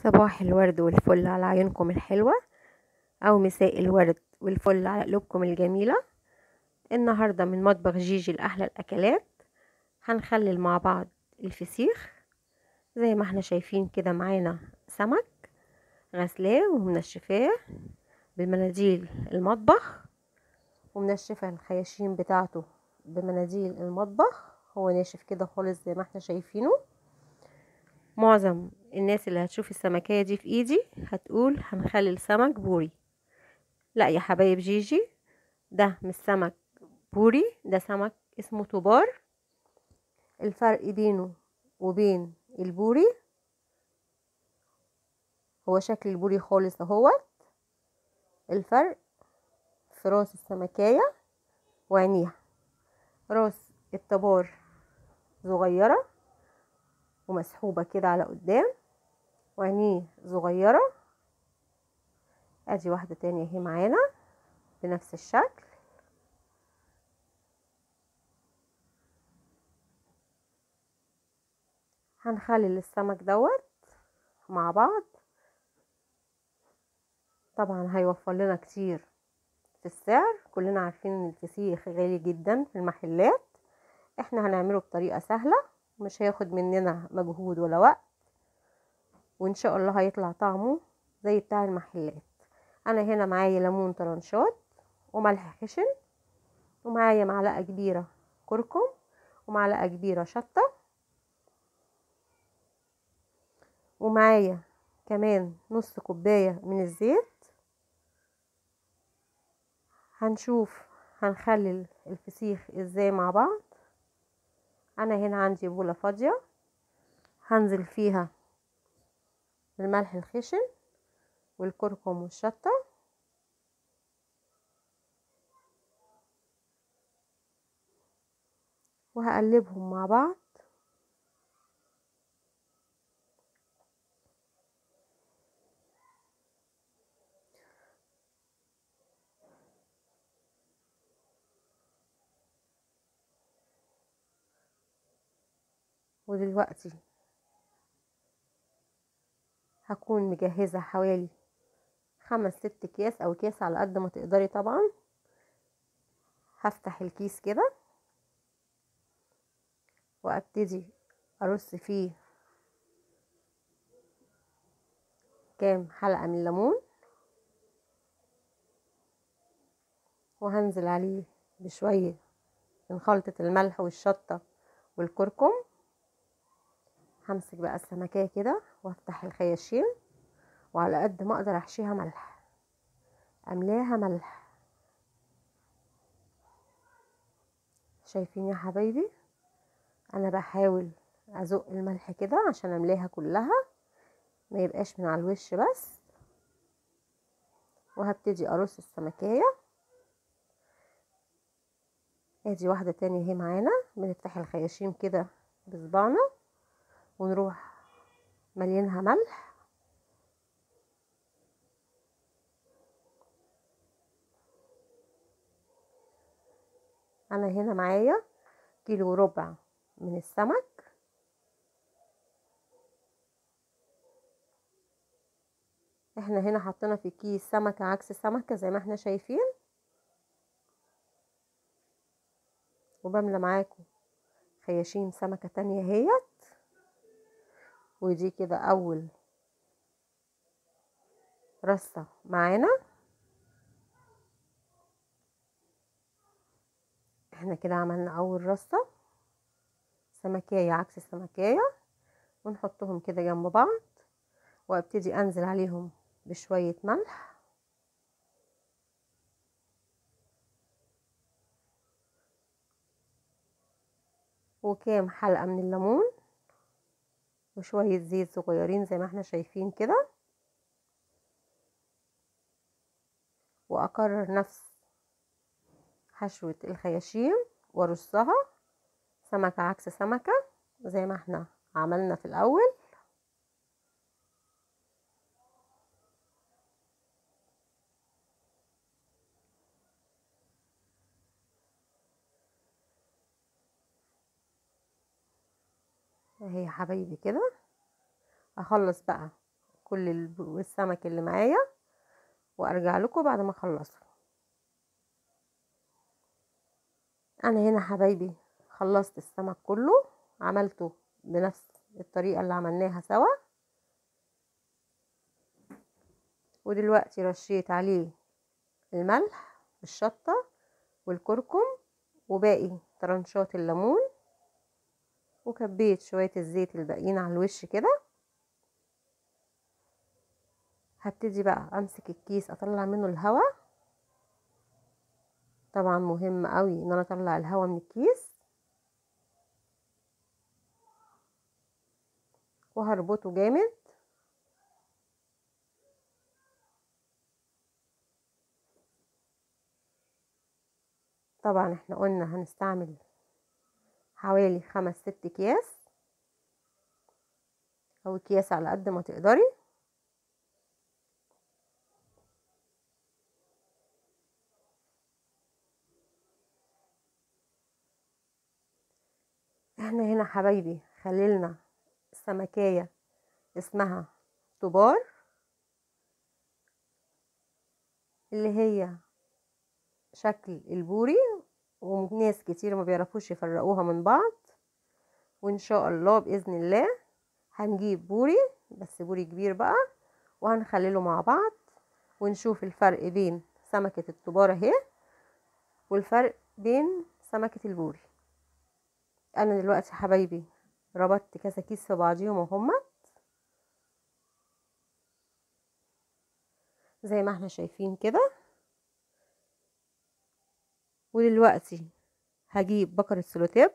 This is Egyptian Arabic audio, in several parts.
صباح الورد والفل على عيونكم الحلوة أو مساء الورد والفل على قلوبكم الجميلة النهاردة من مطبخ جيجي لأحلى الأكلات هنخلل مع بعض الفسيخ زي ما احنا شايفين كده معانا سمك غسلاه ومنشفاه بمناديل المطبخ ومنشفة الخياشيم بتاعته بمناديل المطبخ هو ناشف كده خالص زي ما احنا شايفينه معظم الناس اللي هتشوف السمكية دي في ايدي هتقول هنخلي سمك بوري لا يا حبايب جيجي ده مش سمك بوري ده سمك اسمه طبار الفرق بينه وبين البوري هو شكل البوري خالص اهوت الفرق في راس السمكية وعينيها راس الطبار صغيرة ومسحوبة كده على قدام وعينيه صغيرة ادي واحدة تانية اهي معانا بنفس الشكل هنخلل السمك دوت مع بعض طبعا هيوفر لنا كتير في السعر كلنا عارفين ان الفسيخ غالي جدا في المحلات احنا هنعمله بطريقة سهلة مش هياخد مننا مجهود ولا وقت وان شاء الله هيطلع طعمه زي بتاع المحلات انا هنا معايا ليمون طرنشات وملح خشن ومعايا معلقة كبيرة كركم ومعلقة كبيرة شطة ومعايا كمان نص كوباية من الزيت هنشوف هنخلل الفسيخ ازاي مع بعض انا هنا عندي بولة فاضية هنزل فيها الملح الخشن والكركم والشطة وهقلبهم مع بعض ودلوقتي هكون مجهزة حوالي خمس ست اكياس او كيس على قد ما تقدري طبعا هفتح الكيس كده وابتدي ارص فيه كام حلقة من الليمون وهنزل عليه بشوية من خلطة الملح والشطة والكركم همسك بقى السمكية كده وافتح الخياشيم وعلى قد ما اقدر احشيها ملح املاها ملح شايفين يا حبايبي انا بحاول ازق الملح كده عشان املاها كلها ما يبقاش من على الوش بس وهبتدي ارص السمكية ادي واحدة تانية اهي معانا بنفتح الخياشيم كده بصبعنا ونروح ملينها ملح انا هنا معايا كيلو وربع من السمك احنا هنا حطينا في كيس سمكة عكس سمكة زي ما احنا شايفين وبملى معاكم خياشيم سمكة تانية اهيت ودي كده اول رصة معانا احنا كده عملنا اول رصة سمكية عكس السمكية ونحطهم كده جنب بعض وابتدي انزل عليهم بشوية ملح وكام حلقة من الليمون وشوية زيت صغيرين زي ما احنا شايفين كده واكرر نفس حشوة الخياشيم وارصها سمكة عكس سمكة زي ما احنا عملنا في الاول اهي يا حبايبي كده اخلص بقى كل السمك اللي معايا وارجع لكم بعد ما اخلصه انا هنا حبايبي خلصت السمك كله عملته بنفس الطريقة اللي عملناها سوا ودلوقتي رشيت عليه الملح الشطة والكركم وباقي طرنشات الليمون وكبيت شوية الزيت الباقيين على الوش كده هبتدي بقى امسك الكيس اطلع منه الهواء طبعا مهم قوي ان انا اطلع الهواء من الكيس وهربطه جامد طبعا احنا قلنا هنستعمل حوالي خمس ست اكياس او اكياس على قد ما تقدري احنا هنا حبايبي خليلنا سمكية اسمها طبار اللي هي شكل البوري وناس كتير ما بيعرفوش يفرقوها من بعض وان شاء الله باذن الله هنجيب بوري بس بوري كبير بقى وهنخلله مع بعض ونشوف الفرق بين سمكة الطبار اهي والفرق بين سمكة البوري انا دلوقتي حبايبي ربطت كذا كيس في بعضيهم وهمت زي ما احنا شايفين كده ودلوقتي هجيب بكرة سلوتيب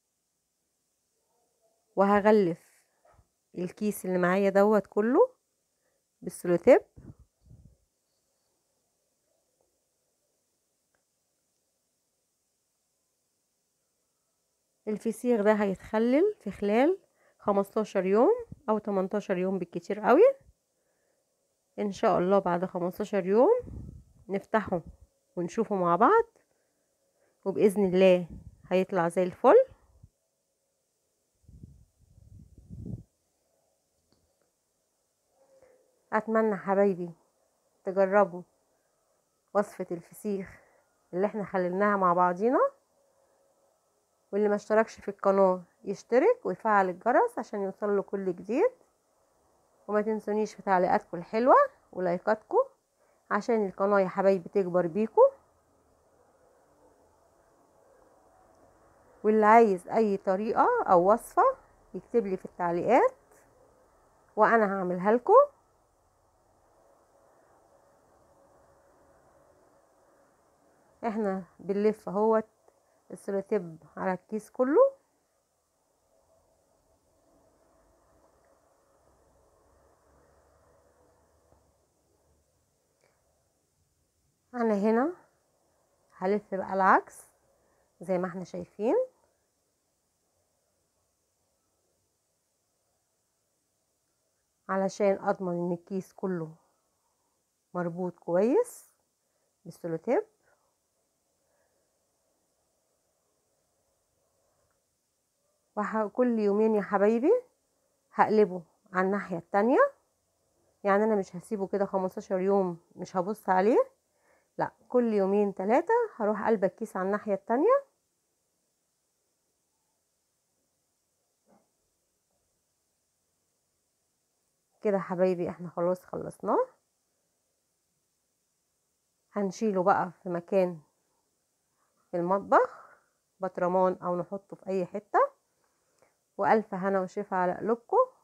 وهغلف الكيس اللي معايا دوت كله بالسلوتيب الفسيخ ده هيتخلل في خلال خمستاشر يوم او تمنتاشر يوم بالكتير قوي ان شاء الله بعد خمستاشر يوم نفتحه ونشوفه مع بعض وباذن الله هيطلع زي الفل اتمنى حبايبي تجربوا وصفة الفسيخ اللي احنا خللناها مع بعضينا واللي ما اشتركش في القناة يشترك ويفعل الجرس عشان يوصل له كل جديد وما تنسونيش في تعليقاتكم الحلوة ولايكاتكم عشان القناة يا حبايبي تكبر بيكم واللي عايز اي طريقة او وصفة يكتب لي في التعليقات وانا هعملها لكم احنا بنلف اهوت السلوتيب على الكيس كله انا هنا هلف بقى العكس زي ما احنا شايفين علشان اضمن ان الكيس كله مربوط كويس بالسلوتيب وكل يومين يا حبايبي هقلبه على الناحية التانية يعني انا مش هسيبه كده خمستاشر يوم مش هبص عليه لا كل يومين تلاتة هروح قلب الكيس على الناحية التانية كده حبايبي احنا خلاص خلصناه هنشيله بقى في مكان في المطبخ بطرمان او نحطه في اي حته والف هنا وشفا على قلوبكم